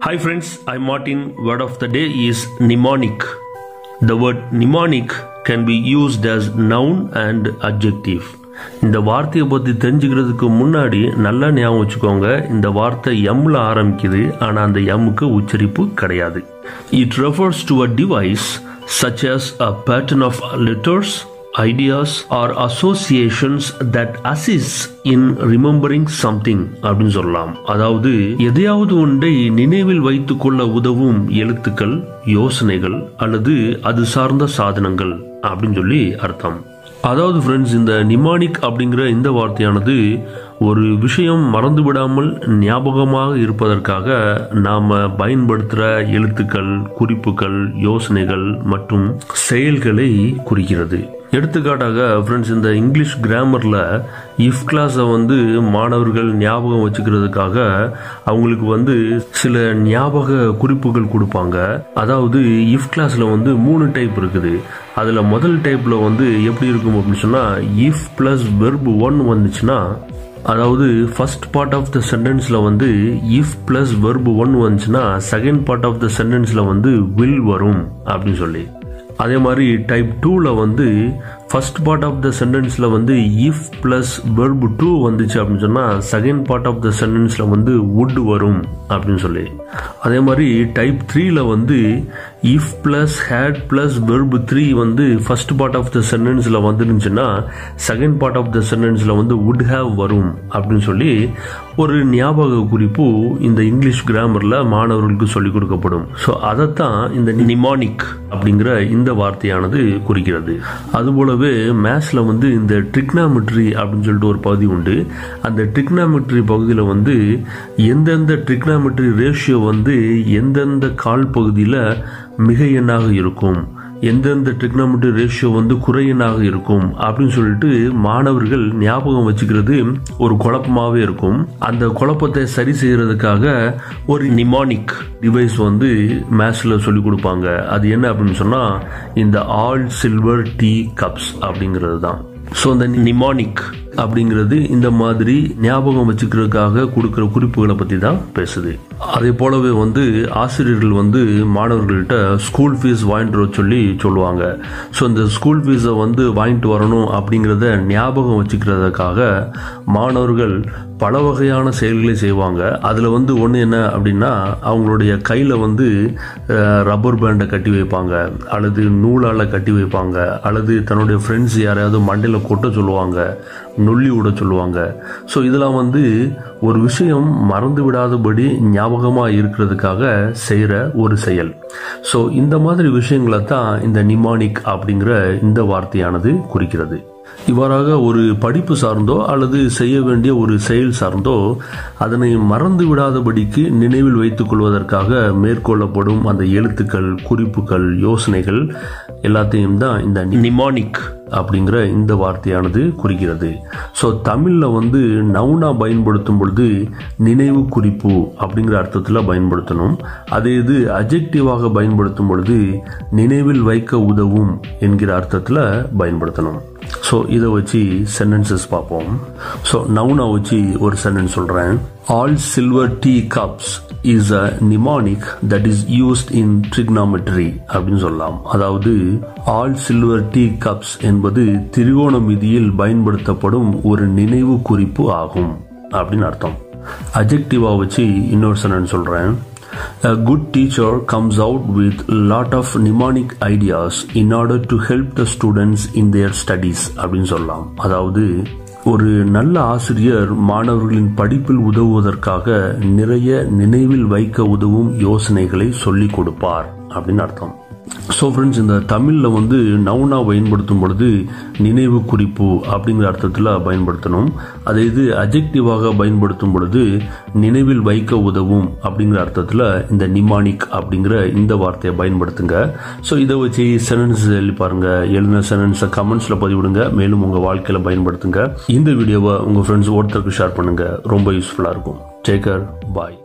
Hi friends, I'm Martin. Word of the day is mnemonic. The word mnemonic can be used as noun and adjective. இந்த வார்த்தையை பற்றி தெரிஞ்சுக்கிறதுக்கு முன்னாடி நல்லா ஞாபகம் வச்சுக்கோங்க இந்த வார்த்தை எம்ல ஆரம்பிக்குது ஆனால் அந்த எம்முக்கு உச்சரிப்பு கிடையாது it refers to a device such as a pattern of letters ideas or associations that assist in remembering something அப்படின்னு சொல்லலாம் அதாவது எதையாவது ஒன்றை நினைவில் வைத்துக் கொள்ள உதவும் எழுத்துக்கள் யோசனைகள் அல்லது அது சார்ந்த சாதனங்கள் அப்படின்னு சொல்லி அர்த்தம் அதாவது ஃப்ரெண்ட்ஸ் இந்த நிமானிக் அப்படிங்கிற இந்த வார்த்தையானது ஒரு விஷயம் மறந்து விடாமல் ஞாபகமாக இருப்பதற்காக நாம் பயன்படுத்துகிற எழுத்துக்கள் குறிப்புகள் யோசனைகள் மற்றும் செயல்களை குறிக்கிறது எடுத்துக்காட்டாக ஃப்ரெண்ட்ஸ் இந்த இங்கிலீஷ் கிராமரில் இஃப் கிளாஸை வந்து மாணவர்கள் ஞாபகம் வச்சுக்கிறதுக்காக அவங்களுக்கு வந்து சில ஞாபக குறிப்புகள் கொடுப்பாங்க அதாவது இஃப் கிளாஸில் வந்து மூணு டைப் இருக்குது அதில் முதல் டைப்பில் வந்து எப்படி இருக்கும் அப்படின்னு சொன்னால் இஃப் ப்ளஸ் வெர்ப் ஒன் வந்துச்சுன்னா அதாவது ஃபர்ஸ்ட் பார்ட் ஆஃப் த சென்டென்ஸில் வந்து இஃப் ப்ளஸ் வெர்ப் ஒன் வந்துச்சுன்னா செகண்ட் பார்ட் ஆஃப் த சென்டென்ஸில் வந்து வில் வரும் அப்படின்னு சொல்லி அதே மாதிரி டைப் டூவில் வந்து ஃபர்ஸ்ட் பார்ட் ஆஃப் த சென்டென்ஸில் வந்து இஃப் ப்ளஸ் வெர்ப் டூ வந்துச்சு அப்படின்னு சொன்னால் செகண்ட் பார்ட் ஆஃப் த சென்டென்ஸில் வந்து வுட் வரும் அப்படின்னு சொல்லி அதே மாதிரி டைப் த்ரீல வந்து if plus had plus verb three வந்து ஃபர்ஸ்ட் பார்ட் ஆஃப் த சென்டென்ஸில் வந்துருந்துச்சுன்னா செகண்ட் பார்ட் ஆஃப் த சென்டென்ஸில் வந்து வுட் ஹேவ் வரும் அப்படின்னு சொல்லி ஒரு ஞாபக குறிப்பு இந்த இங்கிலீஷ் கிராமரில் மாணவர்களுக்கு சொல்லிக் கொடுக்கப்படும் ஸோ அதைத்தான் இந்த நிமானிக் அப்படிங்கிற இந்த வார்த்தையானது குறிக்கிறது அதுபோலவே மேத்ஸில் வந்து இந்த ட்ரிக்னாமெட்ரி அப்படின்னு சொல்லிட்டு ஒரு பகுதி உண்டு அந்த ட்ரிக்னாமெட்ரி பகுதியில் வந்து எந்தெந்த ட்ரிக்னாமெட்ரி ரேஷியோ வந்து எந்தெந்த கால் பகுதியில் மிக எண்ணாக இருக்கும் எந்தெந்த ட்ரிக்னாமெட்ரி ரேஷியோ வந்து குறையனாக இருக்கும் அப்படின்னு சொல்லிட்டு மாணவர்கள் ஞாபகம் வச்சுக்கிறது ஒரு குழப்பமாகவே இருக்கும் அந்த குழப்பத்தை சரி செய்யறதுக்காக ஒரு நிமானிக் டிவைஸ் வந்து மேத்ஸில் சொல்லி கொடுப்பாங்க அது என்ன அப்படின்னு சொன்னால் இந்த ஆல் சில்வர் டீ கப்ஸ் அப்படிங்கிறது தான் ஸோ அந்த நிமானிக் அப்படிங்கிறது இந்த மாதிரி ஞாபகம் வச்சுக்கிறதுக்காக கொடுக்குற குறிப்புகளை பற்றி தான் பேசுது அதே போலவே வந்து ஆசிரியர்கள் வந்து மாணவர்கள்ட்ட ஸ்கூல் ஃபீஸ் வாங்கிட்டு வர சொல்லி சொல்லுவாங்க ஸோ இந்த ஸ்கூல் ஃபீஸை வந்து வாங்கிட்டு வரணும் அப்படிங்கிறத ஞாபகம் வச்சுக்கிறதுக்காக மாணவர்கள் பல வகையான செயல்களை செய்வாங்க அதில் வந்து ஒன்று என்ன அப்படின்னா அவங்களுடைய கையில் வந்து ரப்பர் பேண்டை கட்டி வைப்பாங்க அல்லது நூலால் கட்டி வைப்பாங்க அல்லது தன்னுடைய ஃப்ரெண்ட்ஸ் யாரையாவது மண்டையில் கொட்ட சொல்லுவாங்க நொல்லி விட சொல்லுவாங்க ஸோ இதெல்லாம் வந்து ஒரு விஷயம் மறந்து விடாதபடி ஞாபகமாக இருக்கிறதுக்காக செய்கிற ஒரு செயல் ஸோ இந்த மாதிரி விஷயங்களை தான் இந்த நிமானிக் அப்படிங்கிற இந்த வார்த்தையானது குறிக்கிறது இவ்வாறாக ஒரு படிப்பு சார்ந்தோ அல்லது செய்ய வேண்டிய ஒரு செயல் சார்ந்தோ அதனை மறந்து விடாதபடிக்கு நினைவில் வைத்துக் கொள்வதற்காக மேற்கொள்ளப்படும் அந்த எழுத்துக்கள் குறிப்புகள் யோசனைகள் எல்லாத்தையும் தான் இந்த நிமானிக் அப்படிங்கிற இந்த வார்த்தையானது குறிக்கிறது ஸோ தமிழில் வந்து நவுனா பயன்படுத்தும் பொழுது நினைவு குறிப்பு அப்படிங்கிற அர்த்தத்தில் பயன்படுத்தணும் அதே இது அஜெக்டிவாக பயன்படுத்தும் பொழுது நினைவில் வைக்க உதவும் என்கிற அர்த்தத்தில் பயன்படுத்தணும் ஸோ இதை வச்சு சென்டென்சஸ் பார்ப்போம் ஸோ நவுனா வச்சு ஒரு சென்டென்ஸ் சொல்கிறேன் all silver tea cups is a mnemonic that is used in trigonometry அப்படின்னு சொல்லலாம் அதாவது ஆல் சில்வர் டீ கப்ஸ் என்பது திரிகோணமிதியில் பயன்படுத்தப்படும் ஒரு நினைவு குறிப்பு ஆகும் அப்படின்னு அர்த்தம் அஜெக்டிவா வச்சு இன்னொரு சென்டென்ஸ் சொல்கிறேன் A good teacher comes out with lot of mnemonic ideas in order to help the students in their studies அப்படின்னு சொல்லலாம் அதாவது ஒரு நல்ல ஆசிரியர் மாணவர்களின் படிப்பில் உதவுவதற்காக நிறைய நினைவில் வைக்க உதவும் யோசனைகளை சொல்லிக் கொடுப்பார் அப்படின்னு அர்த்தம் ஸோ ஃப்ரெண்ட்ஸ் இந்த தமிழில் வந்து நவுனா பயன்படுத்தும் பொழுது நினைவு குறிப்பு அப்படிங்கிற அர்த்தத்தில் பயன்படுத்தணும் அதே இது அஜெக்டிவாக பயன்படுத்தும் பொழுது நினைவில் வைக்க உதவும் அப்படிங்கிற அர்த்தத்தில் இந்த நிமானிக் அப்படிங்கிற இந்த வார்த்தையை பயன்படுத்துங்க ஸோ இதை வச்சு சென்டென்ஸ் எழுதி பாருங்க எழுதின சென்டென்ஸை கமெண்ட்ஸில் பதிவிடுங்க மேலும் உங்கள் வாழ்க்கையில் பயன்படுத்துங்க இந்த வீடியோவை உங்கள் ஃப்ரெண்ட்ஸ் ஒருத்தருக்கு ஷேர் பண்ணுங்க ரொம்ப யூஸ்ஃபுல்லாக இருக்கும் டேக்கர் பாய்